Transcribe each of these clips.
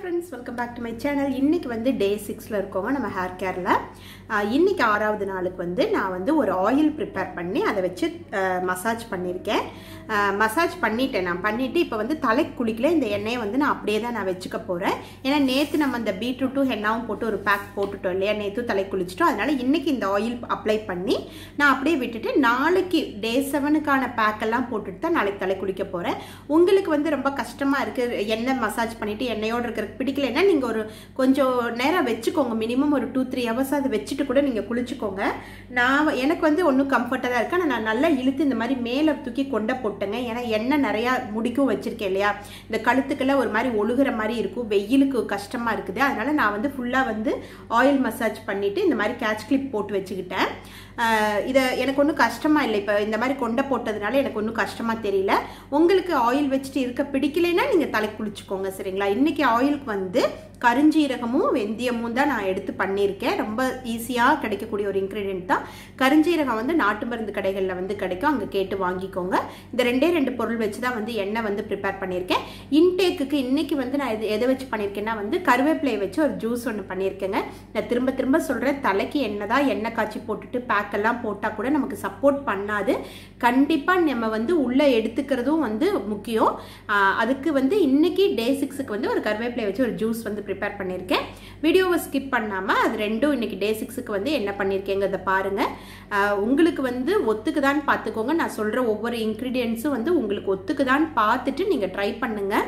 friends welcome back to my channel இன்னைக்கு வந்து டே சிக்ஸில் இருக்கோங்க நம்ம ஹேர் கேரில் இன்னைக்கு ஆறாவது நாளுக்கு வந்து நான் வந்து ஒரு ஆயில் ப்ரிப்பேர் பண்ணி அதை வச்சு மசாஜ் பண்ணியிருக்கேன் மசாஜ் பண்ணிட்டேன் நான் பண்ணிவிட்டு இப்போ வந்து தலைக்கு குளிக்கல இந்த எண்ணெயை வந்து நான் அப்படியே தான் நான் வச்சுக்க போகிறேன் ஏன்னா நேற்று நம்ம இந்த பீட்ரூட்டும் ஹென்னாவும் போட்டு ஒரு பேக் போட்டுட்டோம் இல்லையா நேற்று தலை குளிச்சிட்டோம் அதனால் இன்னைக்கு இந்த ஆயில் அப்ளை பண்ணி நான் அப்படியே விட்டுட்டு நாளைக்கு டே செவனுக்கான பேக்கெல்லாம் போட்டுட்டு தான் நாளைக்கு தலை குளிக்க போகிறேன் உங்களுக்கு வந்து ரொம்ப கஷ்டமாக இருக்குது எண்ணெய் மசாஜ் பண்ணிவிட்டு எண்ணெயோடு இருக்கிறதுக்கு பிடிக்கலைன்னா நீங்கள் ஒரு கொஞ்சம் நேரம் வச்சுக்கோங்க மினிமம் ஒரு டூ த்ரீ ஹவர்ஸ் அதை வச்சுட்டு கூட நீங்கள் குளிச்சுக்கோங்க நான் எனக்கு வந்து ஒன்றும் கம்ஃபர்ட்டாக தான் இருக்கு ஆனால் நான் நல்லா இழுத்து இந்த மாதிரி மேலே தூக்கி கொண்டை போட்டேங்க ஏன்னா எண்ணெய் நிறையா முடிக்கும் வச்சுருக்கேன் இல்லையா இந்த கழுத்துக்கெல்லாம் ஒரு மாதிரி ஒழுகுற மாதிரி இருக்கும் வெயிலுக்கு கஷ்டமாக இருக்குது அதனால் நான் வந்து ஃபுல்லாக வந்து ஆயில் மசாஜ் பண்ணிவிட்டு இந்த மாதிரி கேட்ச் கிளிப் போட்டு வச்சுக்கிட்டேன் இதை எனக்கு ஒன்றும் கஷ்டமாக இல்லை இப்போ இந்த மாதிரி கொண்டை போட்டதுனால எனக்கு ஒன்றும் கஷ்டமாக தெரியல உங்களுக்கு ஆயில் வச்சுட்டு இருக்க பிடிக்கலைன்னா நீங்கள் தலை குளிச்சுக்கோங்க சரிங்களா இன்றைக்கி ஆயிலுக்கு வந்து கருஞ்சீரகமும் வெந்தயமும் தான் நான் எடுத்து பண்ணியிருக்கேன் ரொம்ப ஈஸியாக கிடைக்கக்கூடிய ஒரு இன்க்ரீடியன்ட் தான் கருஞ்சீரகம் வந்து நாட்டு மருந்து கடைகளில் வந்து கிடைக்கும் அங்கே கேட்டு வாங்கிக்கோங்க இந்த ரெண்டே ரெண்டு பொருள் வச்சு தான் வந்து எண்ணெய் வந்து ப்ரிப்பேர் பண்ணியிருக்கேன் இன்டேக்குக்கு இன்னைக்கு வந்து நான் இது எதை வச்சு பண்ணியிருக்கேன்னா வந்து கருவேப்பிலையை வச்சு ஒரு ஜூஸ் ஒன்று பண்ணியிருக்கேங்க நான் திரும்ப திரும்ப சொல்கிறேன் தலைக்கு எண்ணெய் தான் எண்ணெய் காய்ச்சி போட்டுட்டு பேக்கெல்லாம் போட்டால் கூட நமக்கு சப்போர்ட் பண்ணாது கண்டிப்பாக நம்ம வந்து உள்ளே எடுத்துக்கிறதும் வந்து முக்கியம் அதுக்கு வந்து இன்னைக்கு டே சிக்ஸுக்கு வந்து ஒரு கருவேப்பிலை வச்சு ஒரு ஜூஸ் வந்து ப்ரிப்பேர் பண்ணியிருக்கேன் வீடியோவை ஸ்கிப் பண்ணாமல் அது ரெண்டும் இன்னைக்கு டே சிக்ஸுக்கு வந்து என்ன பண்ணியிருக்கேங்கிறத பாருங்கள் உங்களுக்கு வந்து ஒத்துக்குதான்னு பார்த்துக்கோங்க நான் சொல்கிற ஒவ்வொரு இன்க்ரீடியன்ஸும் வந்து உங்களுக்கு ஒத்துக்குதான்னு பார்த்துட்டு நீங்கள் ட்ரை பண்ணுங்கள்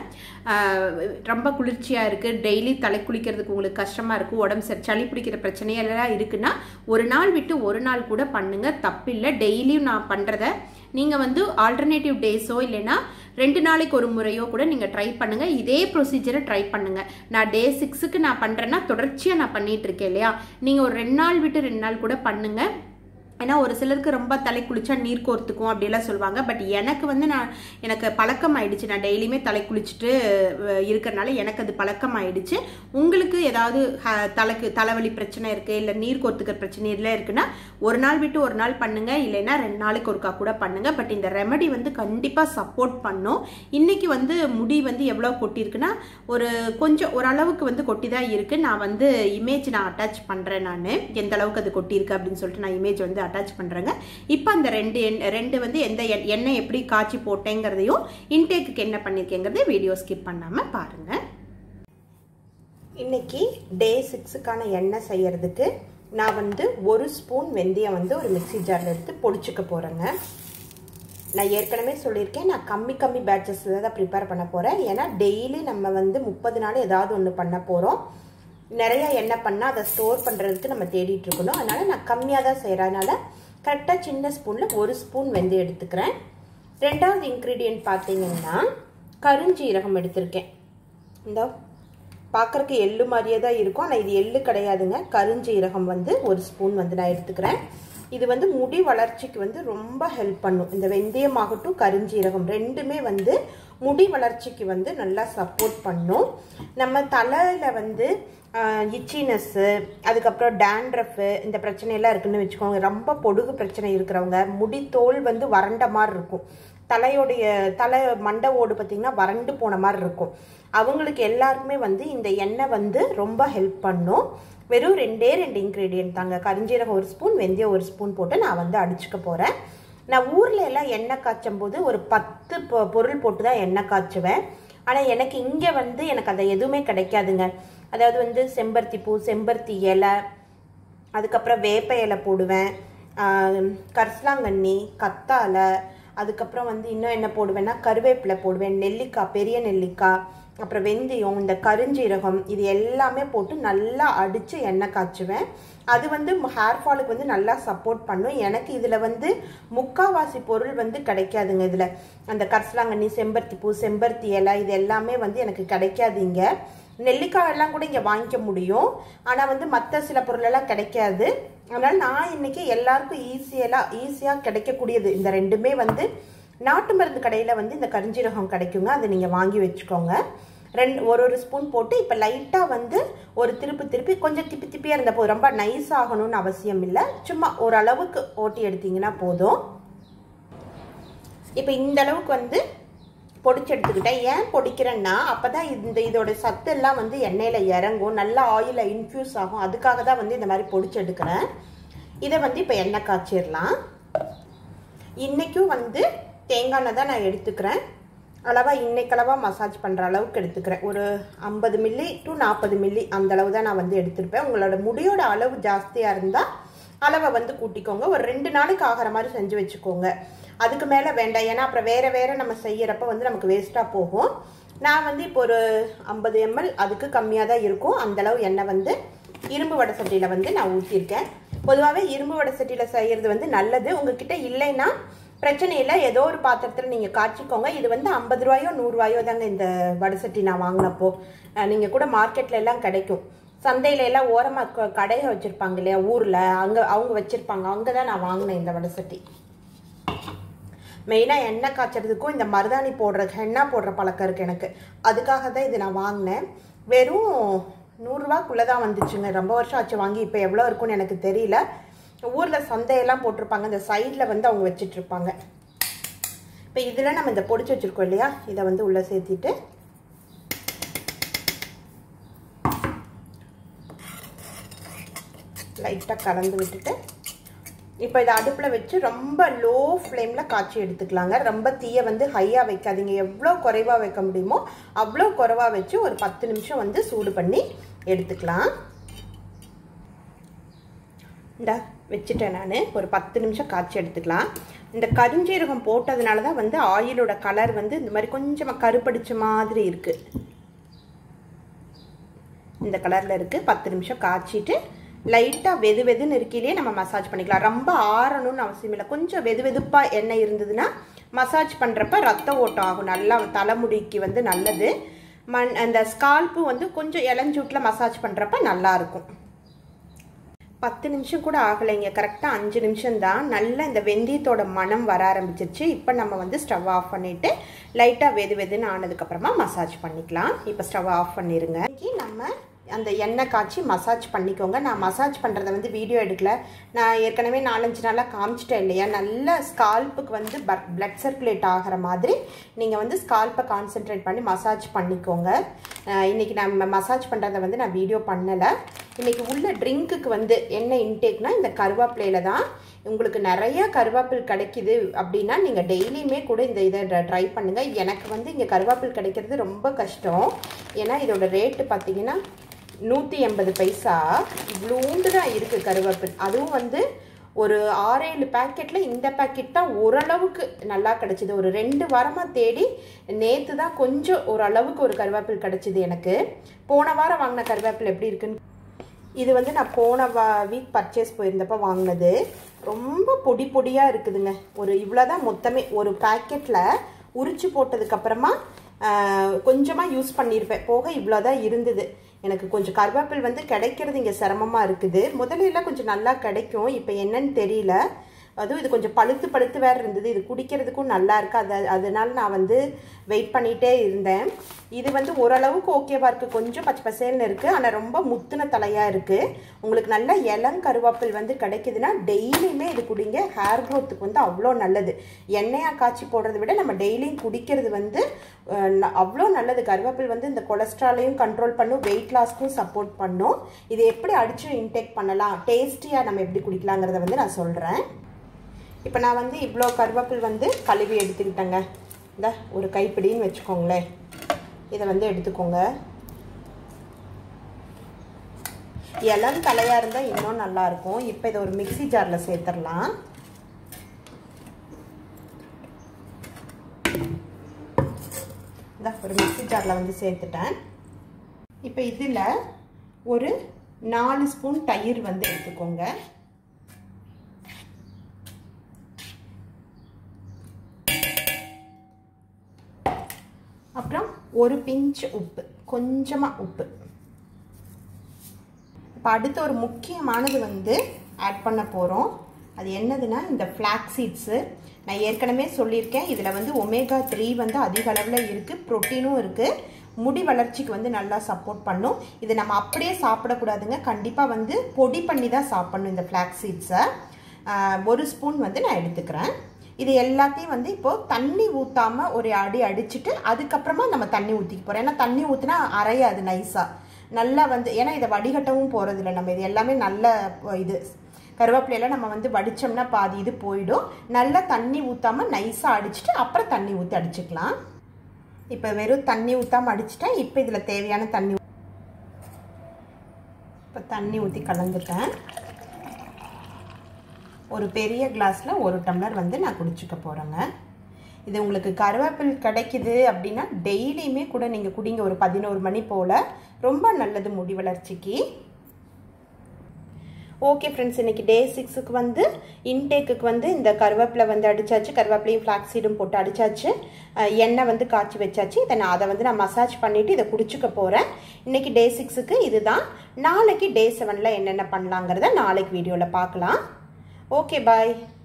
ரொம்ப குளிர்ச்சியாக இருக்குது டெய்லி தலை குளிக்கிறதுக்கு உங்களுக்கு கஷ்டமாக இருக்கும் உடம்பு சரி சளி பிடிக்கிற பிரச்சனையெல்லாம் இருக்குன்னா ஒரு நாள் விட்டு ஒரு நாள் கூட பண்ணுங்கள் தப்பில்லை டெய்லியும் நான் பண்ணுறத நீங்கள் வந்து ஆல்டர்னேட்டிவ் டேஸோ இல்லைன்னா ரெண்டு நாளைக்கு ஒரு முறையோ கூட நீங்கள் ட்ரை பண்ணுங்கள் இதே ப்ரொசீஜரை ட்ரை பண்ணுங்கள் நான் டே சிக்ஸுக்கு நான் பண்ணுறேன்னா தொடர்ச்சியாக நான் பண்ணிகிட்டு இருக்கேன் இல்லையா நீங்கள் ஒரு ரெண்டு நாள் விட்டு ரெண்டு நாள் கூட பண்ணுங்கள் ஏன்னா ஒரு சிலருக்கு ரொம்ப தலை குளிச்சா நீர் கோர்த்துக்கும் அப்படிலாம் சொல்லுவாங்க பட் எனக்கு வந்து நான் எனக்கு பழக்கம் ஆயிடுச்சு நான் டெய்லியுமே தலை குளிச்சுட்டு இருக்கிறனால எனக்கு அது பழக்கம் ஆயிடுச்சு உங்களுக்கு ஏதாவது தலைக்கு தலைவலி பிரச்சனை இருக்குது இல்லை நீர் கோர்த்துக்கிற பிரச்சனை இல்லை இருக்குன்னா ஒரு நாள் விட்டு ஒரு நாள் பண்ணுங்க இல்லைன்னா ரெண்டு நாளைக்கு ஒருக்கா கூட பண்ணுங்க பட் இந்த ரெமடி வந்து கண்டிப்பாக சப்போர்ட் பண்ணும் இன்னைக்கு வந்து முடி வந்து எவ்வளோ கொட்டியிருக்குன்னா ஒரு கொஞ்சம் ஓரளவுக்கு வந்து கொட்டி தான் இருக்குது நான் வந்து இமேஜ் நான் அட்டாச் பண்ணுறேன் நான் எந்த அளவுக்கு அது கொட்டியிருக்கு அப்படின்னு சொல்லிட்டு நான் இமேஜ் வந்து அட்டாச் பண்ணுறேங்க இப்போ அந்த ரெண்டு ரெண்டு வந்து எந்த எண்ணெய் எப்படி காய்ச்சி போட்டேங்கிறதையும் இன்டேக்குக்கு என்ன பண்ணியிருக்கேங்கிறத வீடியோ ஸ்கிப் பண்ணாமல் பாருங்கள் இன்னைக்கு டே சிக்ஸுக்கான எண்ணெய் செய்யறதுக்கு நான் வந்து ஒரு ஸ்பூன் வெந்தயம் வந்து ஒரு மிக்சி ஜாரில் எடுத்து பொடிச்சுக்க போகிறேங்க நான் ஏற்கனவே சொல்லியிருக்கேன் நான் கம்மி கம்மி பேட்சஸில் தான் ப்ரிப்பேர் பண்ண போகிறேன் ஏன்னா டெய்லி நம்ம வந்து முப்பது நாள் ஏதாவது ஒன்று பண்ண போகிறோம் நிறைய எண்ணெய் பண்ணால் அதை ஸ்டோர் பண்ணுறதுக்கு நம்ம தேடிட்டு இருக்கணும் அதனால் நான் கம்மியாக தான் செய்கிறேன் அதனால் கரெக்டாக சின்ன ஸ்பூனில் ஒரு ஸ்பூன் வெந்தயம் எடுத்துக்கிறேன் ரெண்டாவது இன்க்ரீடியன்ட் பார்த்தீங்கன்னா கருஞ்சீரகம் எடுத்திருக்கேன் இந்த பார்க்குறக்கு எள்ளு மாதிரியே தான் இருக்கும் ஆனால் இது எள்ளு கிடையாதுங்க கருஞ்சீரகம் வந்து ஒரு ஸ்பூன் வந்து நான் எடுத்துக்கிறேன் இது வந்து முடி வளர்ச்சிக்கு வந்து ரொம்ப ஹெல்ப் பண்ணும் இந்த வெந்தயமாகட்டும் கருஞ்சீரகம் ரெண்டுமே வந்து முடி வளர்ச்சிக்கு வந்து நல்லா சப்போர்ட் பண்ணும் நம்ம தலையில் வந்து இச்சினஸ்ஸு அதுக்கப்புறம் டேண்ட்ரஃபு இந்த பிரச்சனையெல்லாம் இருக்குன்னு வச்சுக்கோங்க ரொம்ப பொடுகு பிரச்சனை இருக்கிறவங்க முடி தோல் வந்து வறண்ட மாதிரி இருக்கும் தலையோடைய தலை மண்டை ஓடு பார்த்திங்கன்னா வறண்டு போன மாதிரி இருக்கும் அவங்களுக்கு எல்லாருக்குமே வந்து இந்த எண்ணெய் வந்து ரொம்ப ஹெல்ப் பண்ணும் வெறும் ரெண்டே ரெண்டு இன்க்ரீடியன்ட் தாங்க கரிஞ்சீரகம் ஒரு ஸ்பூன் வெந்தயம் ஒரு ஸ்பூன் போட்டு நான் வந்து அடிச்சுக்க போகிறேன் நான் ஊரில் எல்லாம் எண்ணெய் காய்ச்சும் போது ஒரு பத்து பொருள் போட்டு தான் எண்ணெய் காய்ச்சுவேன் ஆனால் எனக்கு இங்கே வந்து எனக்கு அதை எதுவுமே கிடைக்காதுங்க அதாவது வந்து செம்பருத்தி பூ செம்பருத்தி இலை அதுக்கப்புறம் வேப்ப இலை போடுவேன் கரிசலாங்கண்ணி கத்தாழை அதுக்கப்புறம் வந்து இன்னும் என்ன போடுவேன்னா கருவேப்பிலை போடுவேன் நெல்லிக்காய் பெரிய நெல்லிக்காய் அப்புறம் வெந்தயம் இந்த கருஞ்சீரகம் இது எல்லாமே போட்டு நல்லா அடித்து எண்ணெய் காய்ச்சுவேன் அது வந்து ஹேர் ஃபாலுக்கு வந்து நல்லா சப்போர்ட் பண்ணும் எனக்கு இதில் வந்து முக்காவாசி பொருள் வந்து கிடைக்காதுங்க இதில் அந்த கரிசலாங்கண்ணி செம்பருத்தி பூ செம்பருத்தி இலை இது எல்லாமே வந்து எனக்கு கிடைக்காதுங்க நெல்லிக்காய் எல்லாம் கூட இங்கே வாங்கிக்க முடியும் ஆனால் வந்து மற்ற சில பொருளெல்லாம் கிடைக்காது அதனால் நான் இன்னைக்கு எல்லாருக்கும் ஈஸியெல்லாம் ஈஸியாக கிடைக்கக்கூடியது இந்த ரெண்டுமே வந்து நாட்டு மருந்து கடையில் வந்து இந்த கரிஞ்சீரகம் கிடைக்குங்க அதை நீங்கள் வாங்கி வச்சுக்கோங்க ரெண்டு ஒரு ஒரு ஸ்பூன் போட்டு இப்போ லைட்டாக வந்து ஒரு திருப்பி திருப்பி கொஞ்சம் திப்பி திப்பியாக இருந்த போதும் ரொம்ப நைஸ் ஆகணும்னு அவசியம் இல்லை சும்மா ஓரளவுக்கு ஓட்டி எடுத்தீங்கன்னா போதும் இப்போ இந்த அளவுக்கு வந்து பொடிச்சு எடுத்துக்கிட்டேன் ஏன் பொடிக்கிறேன்னா அப்போ தான் இந்த இதோட சத்து எல்லாம் வந்து எண்ணெயில் இறங்கும் நல்லா ஆயிலில் இன்ஃப்யூஸ் ஆகும் அதுக்காக தான் வந்து இந்த மாதிரி பொடிச்சு எடுக்கிறேன் இதை வந்து இப்போ எண்ணெய் காய்ச்சிடலாம் இன்றைக்கும் வந்து தேங்காய் எண்ணெய் தான் நான் எடுத்துக்கிறேன் அளவாக இன்னைக்களவாக மசாஜ் பண்ணுற அளவுக்கு எடுத்துக்கிறேன் ஒரு ஐம்பது மில்லி டு நாற்பது மில்லி அந்த அளவு தான் நான் வந்து எடுத்துருப்பேன் உங்களோட முடியோட அளவு ஜாஸ்தியாக இருந்தால் அளவை வந்து கூட்டிக்கோங்க ஒரு ரெண்டு நாளைக்கு ஆகிற மாதிரி செஞ்சு வச்சுக்கோங்க அதுக்கு மேலே வேண்டாம் ஏன்னா அப்புறம் வேறு வேறு நம்ம செய்கிறப்ப வந்து நமக்கு வேஸ்ட்டாக போகும் நான் வந்து இப்போ ஒரு ஐம்பது எம்எல் அதுக்கு கம்மியாக தான் இருக்கும் அந்தளவு எண்ணெய் வந்து இரும்பு வடை சட்டியில் வந்து நான் ஊற்றிருக்கேன் பொதுவாகவே இரும்பு வடை சட்டியில் செய்கிறது வந்து நல்லது உங்ககிட்ட இல்லைன்னா பிரச்சனை இல்லை ஏதோ ஒரு பாத்திரத்தில் நீங்கள் காய்ச்சிக்கோங்க இது வந்து ஐம்பது ரூபாயோ நூறுரூவாயோ தாங்க இந்த வடை சட்டி நான் வாங்கினப்போ நீங்கள் கூட மார்க்கெட்ல எல்லாம் கிடைக்கும் சந்தையில எல்லாம் ஓரமாக கடையை வச்சுருப்பாங்க இல்லையா ஊரில் அங்கே அவங்க வச்சுருப்பாங்க அங்கே தான் நான் வாங்கினேன் இந்த வடை சட்டி மெயினாக எண்ணெய் காய்ச்சறதுக்கும் இந்த மருதாணி போடுற ஹென்னா போடுற பழக்கம் இருக்குது எனக்கு அதுக்காக தான் இது நான் வாங்கினேன் வெறும் நூறுரூவாக்குள்ளே தான் வந்துச்சுங்க ரொம்ப வருஷம் ஆச்சு வாங்கி இப்போ எவ்வளோ இருக்கும்னு எனக்கு தெரியல ஊரில் சந்தையெல்லாம் போட்டிருப்பாங்க இந்த சைடில் வந்து அவங்க வச்சிட்ருப்பாங்க இப்போ இதில் நம்ம இந்த பொடிச்சு வச்சுருக்கோம் இல்லையா இதை வந்து உள்ளே சேர்த்திட்டு லைட்டாக கலந்து விட்டுட்டு இப்போ இதை அடுப்பில் வச்சு ரொம்ப லோ ஃப்ளேமில் காய்ச்சி எடுத்துக்கலாங்க ரொம்ப தீயை வந்து ஹையாக வைக்காதீங்க எவ்வளோ குறைவாக வைக்க முடியுமோ அவ்வளோ குறைவாக வச்சு ஒரு பத்து நிமிஷம் வந்து சூடு பண்ணி எடுத்துக்கலாம் இந்த வச்சுட்டேன் நான் ஒரு பத்து நிமிஷம் காய்ச்சி எடுத்துக்கலாம் இந்த கருஞ்சீரகம் போட்டதுனால தான் வந்து ஆயிலோட கலர் வந்து இந்த மாதிரி கொஞ்சமாக கருப்படிச்ச மாதிரி இருக்குது இந்த கலரில் இருக்குது பத்து நிமிஷம் காய்ச்சிட்டு லைட்டாக வெது வெதுன்னு இருக்கையிலே நம்ம மசாஜ் பண்ணிக்கலாம் ரொம்ப ஆறணும்னு அவசியம் இல்லை கொஞ்சம் வெது வெதுப்பாக எண்ணெய் இருந்ததுன்னா மசாஜ் பண்ணுறப்ப ரத்த ஓட்டம் ஆகும் நல்லா தலைமுடிக்கு வந்து நல்லது மண் அந்த ஸ்கால்ப்பு வந்து கொஞ்சம் இளஞ்சூட்டில் மசாஜ் பண்ணுறப்ப நல்லாயிருக்கும் பத்து நிமிஷம் கூட ஆகலைங்க கரெக்டாக அஞ்சு நிமிஷம் தான் நல்லா இந்த வெந்தயத்தோட மனம் வர ஆரம்பிச்சிருச்சு இப்போ நம்ம வந்து ஸ்டவ் ஆஃப் பண்ணிவிட்டு லைட்டாக வெது வெதுன்னு ஆனதுக்கப்புறமா மசாஜ் பண்ணிக்கலாம் இப்போ ஸ்டவ் ஆஃப் பண்ணிடுங்க நம்ம அந்த எண்ணெய் காய்ச்சி மசாஜ் பண்ணிக்கோங்க நான் மசாஜ் பண்ணுறத வந்து வீடியோ எடுக்கல நான் ஏற்கனவே நாலஞ்சு நாளாக காமிச்சிட்டேன் இல்லையா நல்ல ஸ்கால்ப்புக்கு வந்து பிளட் சர்க்குலேட் ஆகிற மாதிரி நீங்கள் வந்து ஸ்கால்ப்பை கான்சென்ட்ரேட் பண்ணி மசாஜ் பண்ணிக்கோங்க இன்றைக்கி நம்ம மசாஜ் பண்ணுறத வந்து நான் வீடியோ பண்ணலை இன்றைக்கி உள்ள ட்ரிங்க்குக்கு வந்து என்ன இன்டேக்னா இந்த கருவேப்பிலையில் தான் உங்களுக்கு நிறைய கருவேப்பில் கிடைக்குது அப்படின்னா நீங்கள் டெய்லியுமே கூட இந்த இதை ட்ரை பண்ணுங்கள் எனக்கு வந்து இங்கே கருவேப்பில் கிடைக்கிறது ரொம்ப கஷ்டம் ஏன்னா இதோட ரேட்டு பார்த்தீங்கன்னா நூற்றி எண்பது பைசா இவ்வளோண்டு தான் இருக்குது கருவேப்பில் அதுவும் வந்து ஒரு ஆறேழு பேக்கெட்டில் இந்த பேக்கெட் தான் ஓரளவுக்கு நல்லா கிடச்சிது ஒரு ரெண்டு வாரமாக தேடி நேற்று தான் கொஞ்சம் ஓரளவுக்கு ஒரு கருவேப்பில் கிடச்சிது எனக்கு போன வாரம் வாங்கின கருவேப்பில் எப்படி இருக்குன்னு இது வந்து நான் போன வா வீக் பர்ச்சேஸ் போயிருந்தப்போ வாங்கினது ரொம்ப பொடி பொடியாக இருக்குதுங்க ஒரு இவ்வளோ தான் மொத்தமே ஒரு பேக்கெட்டில் உரிச்சு போட்டதுக்கப்புறமா கொஞ்சமாக யூஸ் பண்ணியிருப்பேன் போக இவ்வளோ தான் இருந்தது எனக்கு கொஞ்சம் கருவேப்பில் வந்து கிடைக்கிறது இங்கே சிரமமாக இருக்குது முதல்ல எல்லாம் கொஞ்சம் நல்லா கிடைக்கும் இப்போ என்னன்னு தெரியல அதுவும் இது கொஞ்சம் பழுத்து பழுத்து வேறு இருந்தது இது குடிக்கிறதுக்கும் நல்லா இருக்கு அது அதனால நான் வந்து வெயிட் பண்ணிகிட்டே இருந்தேன் இது வந்து ஓரளவுக்கு ஓகேவா இருக்குது கொஞ்சம் பச்சை பசேல்னு இருக்குது ஆனால் ரொம்ப முத்துன தலையாக இருக்குது உங்களுக்கு நல்ல இளம் கருவேப்பில் வந்து கிடைக்குதுன்னா டெய்லியுமே இது குடிங்க ஹேர் க்ரோத்துக்கு வந்து அவ்வளோ நல்லது எண்ணெயாக காய்ச்சி போடுறத விட நம்ம டெய்லியும் குடிக்கிறது வந்து அவ்வளோ நல்லது கருவேப்பில் வந்து இந்த கொலஸ்ட்ராலையும் கண்ட்ரோல் பண்ணும் வெயிட் லாஸ்க்கும் சப்போர்ட் பண்ணும் இது எப்படி அடித்து இன்டேக் பண்ணலாம் டேஸ்டியாக நம்ம எப்படி குடிக்கலாங்கிறத வந்து நான் சொல்கிறேன் இப்போ நான் வந்து இவ்வளோ கருவேப்பில் வந்து கழுவி எடுத்துக்கிட்டேங்க இந்த ஒரு கைப்பிடின்னு வச்சுக்கோங்களேன் இதை வந்து எடுத்துக்கோங்க இளம் தலையாக இருந்தால் இன்னும் நல்லாயிருக்கும் இப்போ இதை ஒரு மிக்சி ஜாரில் சேர்த்துடலாம் இந்த ஒரு மிக்சி ஜாரில் வந்து சேர்த்துட்டேன் இப்போ இதில் ஒரு நாலு ஸ்பூன் தயிர் வந்து எடுத்துக்கோங்க அப்புறம் ஒரு பிஞ்ச் உப்பு கொஞ்சமாக உப்பு இப்போ அடுத்து ஒரு முக்கியமானது வந்து ஆட் பண்ண போகிறோம் அது என்னதுன்னா இந்த ஃப்ளாக் சீட்ஸு நான் ஏற்கனவே சொல்லியிருக்கேன் இதில் வந்து ஒமேகா த்ரீ வந்து அதிக அளவில் இருக்குது ப்ரோட்டீனும் இருக்குது முடி வளர்ச்சிக்கு வந்து நல்லா சப்போர்ட் பண்ணும் இது நம்ம அப்படியே சாப்பிடக்கூடாதுங்க கண்டிப்பாக வந்து பொடி பண்ணி தான் சாப்பிடணும் இந்த ஃப்ளாக் சீட்ஸை ஒரு ஸ்பூன் வந்து நான் எடுத்துக்கிறேன் இது எல்லாத்தையும் வந்து இப்போது தண்ணி ஊற்றாமல் ஒரு அடி அடிச்சுட்டு அதுக்கப்புறமா நம்ம தண்ணி ஊற்றிக்க போகிறோம் ஏன்னா தண்ணி ஊற்றினா அரையாது நைஸாக நல்லா வந்து ஏன்னா இதை வடிகட்டவும் போகிறதில்ல நம்ம இது எல்லாமே நல்ல இது கருவேப்பிலையில நம்ம வந்து வடித்தோம்னா பாதி இது போயிடும் நல்லா தண்ணி ஊற்றாமல் நைஸாக அடிச்சுட்டு அப்புறம் தண்ணி ஊற்றி அடிச்சுக்கலாம் இப்போ வெறும் தண்ணி ஊற்றாமல் அடிச்சிட்டேன் இப்போ இதில் தேவையான தண்ணி இப்போ தண்ணி ஊற்றி கலந்துட்டேன் ஒரு பெரிய கிளாஸில் ஒரு டம்ளர் வந்து நான் குடிச்சிக்க போகிறேங்க இது உங்களுக்கு கருவேப்பில் கிடைக்குது அப்படின்னா டெய்லியுமே கூட நீங்கள் குடிங்க ஒரு பதினோரு மணி போல் ரொம்ப நல்லது முடி வளர்ச்சிக்கு ஓகே ஃப்ரெண்ட்ஸ் இன்றைக்கி டே சிக்ஸுக்கு வந்து இன்டேக்குக்கு வந்து இந்த கருவேப்பிலை வந்து அடித்தாச்சு கருவேப்பிலையும் ஃப்ளாக்ஸ் சீடும் போட்டு அடித்தாச்சு எண்ணெய் வந்து காய்ச்சி வச்சாச்சு இதை நான் அதை வந்து நான் மசாஜ் பண்ணிவிட்டு இதை குடிச்சுக்க போகிறேன் இன்றைக்கி டே சிக்ஸுக்கு இதுதான் நாளைக்கு டே செவனில் என்னென்ன பண்ணலாங்கிறத நாளைக்கு வீடியோவில் பார்க்கலாம் ஓகே பாய்